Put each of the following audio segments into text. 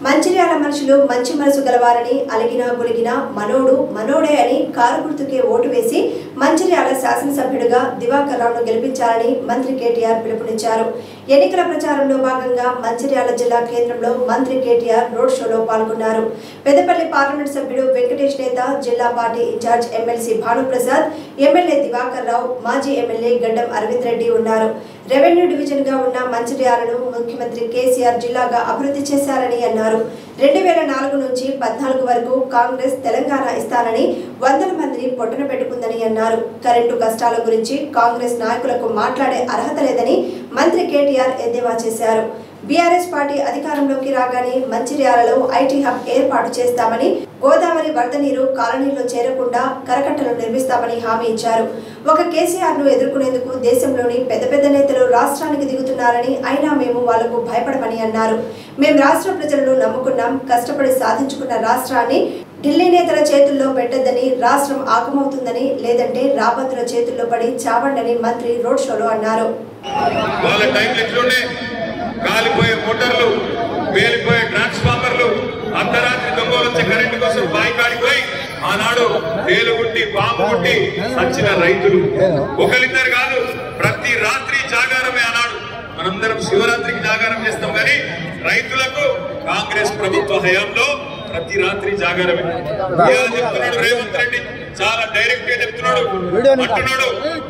మంచిర్యాల మనుషులు మంచి మనసు గలవారని అలిగినా గులిగినా మనోడు మనోడే అని కారు గుర్తుకే ఓటు వేసి మంచిర్యాల శాసనసభ్యుడిగా దివాకర్ రావును గెలిపించాలని మంత్రి కేటీఆర్ పిలుపునిచ్చారు ఎన్నికల ప్రచారంలో భాగంగా మంచిర్యాల జిల్లా కేంద్రంలో మంత్రి కేటీఆర్ రోడ్ షోలో పాల్గొన్నారు పెద్దపల్లి పార్లమెంట్ సభ్యుడు వెంకటేష్ నేత జిల్లా party in charge MLC Bhanuprasad MLA Diwakar Rao మాజీ ఎమ్మెల్యే గడ్డం అరవింద్ రెడ్డి ఉన్నారు రెవెన్యూ డివిజన్ గా ఉన్న మంచిర్యాలను ముఖ్యమంత్రి కేసీఆర్ జిల్లాగా అభివృద్ధి చేశారని అన్నారు రెండు వేల నాలుగు నుంచి పద్నాలుగు వరకు కాంగ్రెస్ తెలంగాణ ఇస్తానని వందల మందిని పొట్టన పెట్టుకుందని అన్నారు కరెంటు కష్టాల గురించి కాంగ్రెస్ నాయకులకు మాట్లాడే అర్హత లేదని మంత్రి కేటీఆర్ ఎద్దేవా చేశారు బీఆర్ఎస్ పార్టీ అధికారంలోకి రాగానే మంచిర్యాలలో ఐటీ హబ్ ఏర్పాటు చేస్తామని గోదావరి వరద నీరు కాలనీలో చేరకుండా కరకట్టలు నిర్మిస్తామని హామీ ఇచ్చారు ఒక కేసీఆర్ ను ఎదుర్కొనేందుకు దేశంలోని పెద్ద పెద్ద నేతలు రాష్ట్రానికి దిగుతున్నారని అయినా మేము వాళ్లకు భయపడమని అన్నారు మేము రాష్ట్ర ప్రజలను నమ్ముకున్నాం కష్టపడి సాధించుకున్న రాష్ట్రాన్ని ఢిల్లీ నేతల చేతుల్లో పెట్టొద్దని రాష్ట్రం ఆగమవుతుందని లేదంటే రాబందుల చేతుల్లో పడి చావండని మంత్రి రోడ్ షోలో అన్నారు వాళ్ళ టైంలు ఎట్లుండే కాలిపోయే మోటార్లు పేలిపోయే ట్రాన్స్ఫార్మర్లు అర్ధరాత్రి దొంగలు వచ్చే కరెంటు కోసం బాయికాడికి పోయి ఆనాడు తేలుగుట్టి పాము గుట్టి సచ్చిన రైతులు ఒకరిద్దరు కాదు ప్రతి రాత్రి జాగారమే ఆనాడు మనందరం శివరాత్రికి జాగారం చేస్తాం కానీ రైతులకు కాంగ్రెస్ ప్రభుత్వ హయాంలో ప్రతి రాత్రి జాగారమే ఇవాళ చెప్తున్నాడు రేవంత్ రెడ్డి చాలా డైరెక్ట్ గా చెప్తున్నాడు అంటున్నాడు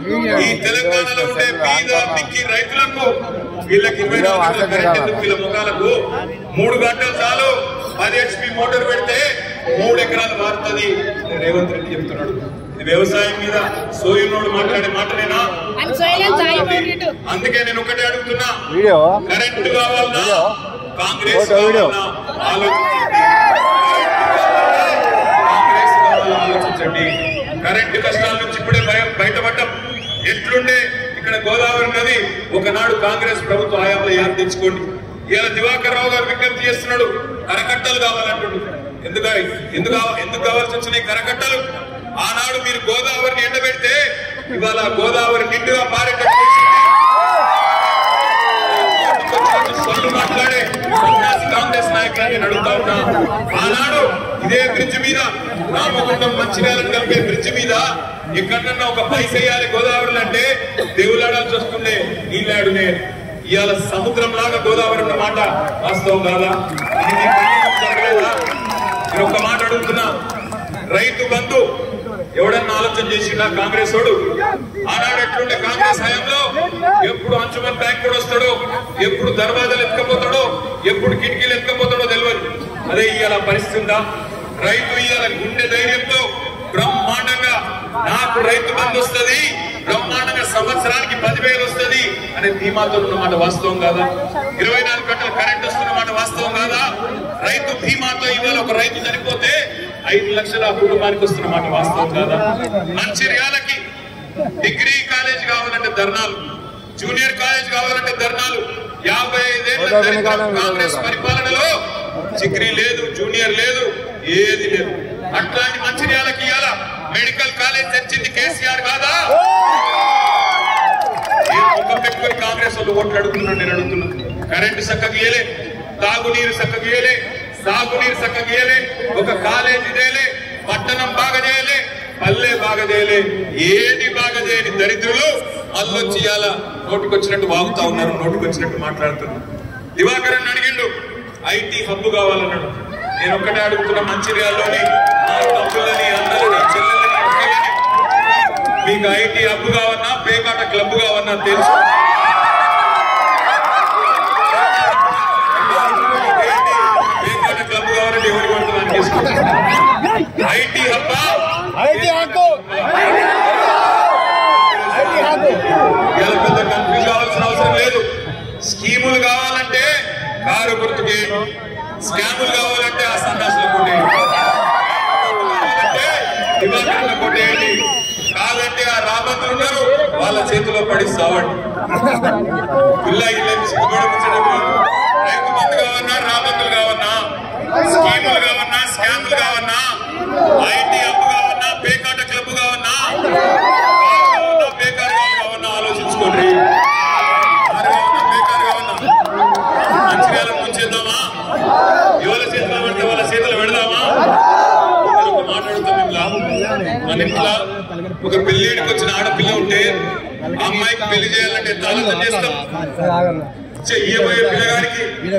ఈ తెలంగాణలో ఉండే బీద మిక్కి రైతులకు వీళ్ళకి ఇరవై నాలుగు గంటల కరెంట్ ఎందుకు వీళ్ళ ముఖాలకు మూడు గంటలు చాలు పది హెచ్పి మోటార్ పెడితే మూడు ఎకరాలు మారుతుంది అని రేవంత్ రెడ్డి చెప్తున్నాడు ఇది వ్యవసాయం మీద సోయినోడు మాట్లాడే మాటనేనా అని సోయలేదు సాయి పోటీటు అందుకే నేను ఒకటే అడుగుతున్నా వీడియో కరెంటు కావాలన్నా వీడియో? Congress photo, video? కావాలన్నా ఆలోచించండి కాంగ్రెస్ కావాలన్నా ఆలోచించండి కరెంటు కష్టాల నుంచి ఇప్పుడే భయం బయటపడ్డం ఎట్లుండే ఇక్కడ గోదావరి నది ఒకనాడు కాంగ్రెస్ ప్రభుత్వ హయాంలో యాద తెచ్చుకోండి ఇవాళ దివాకర్ రావు గారు విజ్ఞప్తి చేస్తున్నాడు కరకట్టలు కావాలంటుండు ఎందుకు ఎందుకు కావ- ఎందుకు కావాల్సి వచ్చినాయి కరకట్టలు ఆనాడు మీరు గోదావరిని ఎండబెడితే ఇవాళ గోదావరి నిండుగా పారేటట్టు చేసింది. సొల్లు మాట్లాడే సన్యాసి కాంగ్రెస్ నాయకులని నేను అడుగుతా ఉన్నా ఆనాడు ఇదే బ్రిడ్జ్ మీద రామగుండం మంచిర్యాలను కలిపే బ్రిడ్జ్ మీద ఎక్కడన్నా ఒక పైస వేయాలి గోదావరిలో అంటే దేవులాడాల్సి వస్తుండే నీళ్ళాడునే ఇవాళ సముద్రం లాగా గోదావరి ఉన్న మాట వాస్తవం కాదా ఇది మీ కళ్ళకు జరగలేదా? నేను ఒక మాట అడుగుతున్నా రైతు బంధు ఎవడన్నా ఆలోచన చేసిండా కాంగ్రెస్ వాడు ఆనాడు ఎట్లుండే కాంగ్రెస్ హయాంలో ఎప్పుడు అంచుమన్ బ్యాంక్ కూడా వస్తాడో ఎప్పుడు దర్వాజాలు ఎత్తుకపోతాడో ఎప్పుడు కిటికీలు ఎత్తుకపోతాడో తెలియదు అదే ఇవాళ పరిస్థితి ఉందా రైతు ఇవాళ గుండె ధైర్యంతో బ్రహ్మాండంగా నాకు రైతు బంధు వస్తుంది బ్రహ్మాండంగా సంవత్సరానికి పదివేలు వస్తుంది అనే ధీమాతో ఉన్నమాట వాస్తవం కాదా ఇరవై నాలుగు గంటల కరెంట్ వస్తున్నమాట వాస్తవం కాదా రైతు ధీమాతో ఇవాళ ఒక రైతు చనిపోతే ఐదు లక్షల ఆ కుటుంబానికి వస్తున్నమాట వాస్తవం కాదా మంచిర్యాలకి డిగ్రీ కాలేజ్ కావాలంటే ధర్నాలు జూనియర్ కాలేజ్ కావాలంటే ధర్నాలు యాభై ఐదేళ్ల దరిద్రం కాంగ్రెస్ పరిపాలనలో డిగ్రీ లేదు జూనియర్ లేదు ఏది లేదు అట్లాంటి మంచిర్యాలకి ఇవాళ మెడికల్ కాలేజ్ తెచ్చింది కేసీఆర్ కాదా నేను ముఖం పెట్టుకొని కాంగ్రెస్ వాళ్ళు ఓట్లు అడుగుతున్నాను నేను అడుగుతున్నాను కరెంటు చక్కగా ఇయ్యలే తాగునీరు చక్కగా ఇయ్యలే సాగునీరు చక్కగా ఇయ్యలే ఒక కాలేజీ చేయలే పట్టణం బాగా చేయలే పల్లె బాగా చేయలే ఏది బాగా చేయని దరిద్రులు అల్లొచ్చి ఇవాళ నోటికొచ్చినట్టు వాగుతా ఉన్నారు నోటికొచ్చినట్టు మాట్లాడుతున్నారు దివాకరన్ అడిగిండు ఐటీ హబ్ కావాలన్నాడు నేను ఒక్కటే అడుగుతున్నా మంచిర్యాలలోని మా తమ్ముళ్ళని అన్నలని చెల్లెలని అక్కలని మీకు ఐటీ హబ్ కావన్నా పేకాట క్లబ్ కావన్నా తెలుసు పేకాట క్లబ్ కావాలంటే ఎవరికి పడుతుందని తీసుకోవచ్చు ఐటీ హబ్బ ఐటీ హక్కు ఐటీ హక్కు ఇలా పెద్ద కన్ఫ్యూజ్ కావాల్సిన అవసరం లేదు స్కీములు కావాలంటే కారు గుర్తుకి స్కాములు కావాలంటే ఆ సన్నాసులు కొట్టేయండి కావాలంటే దివాకరణ కొట్టేయండి కాదంటే ఆ రాబందులు ఉన్నారు వాళ్ళ చేతిలో పడి సావండి పిల్ల ఇల్లు సిగ్గుపడి ముచ్చడం రైతు బంధు కావన్నా రాబందులు కావన్నా స్కీములు కావన్నా స్కాములు కావన్నా ఐటీ అప్పు కావన్నా పేకాట క్లబ్ కావన్నా కావన్నా, బేకార్ కావన్నా ఆలోచించుకోండి కారు కావన్నా, బేకార్ కావన్నా మంచిర్యాల ముంచేద్దామా ఇవాళ మన ఇంట్లో ఒక పెళ్లిడికి వచ్చిన ఆడపిల్ల ఉంటే ఆ అమ్మాయికి పెళ్లి చేయాలంటే ఎంత ఆలోచన చేస్తాం చెయ్యబోయే పిల్లగాడికి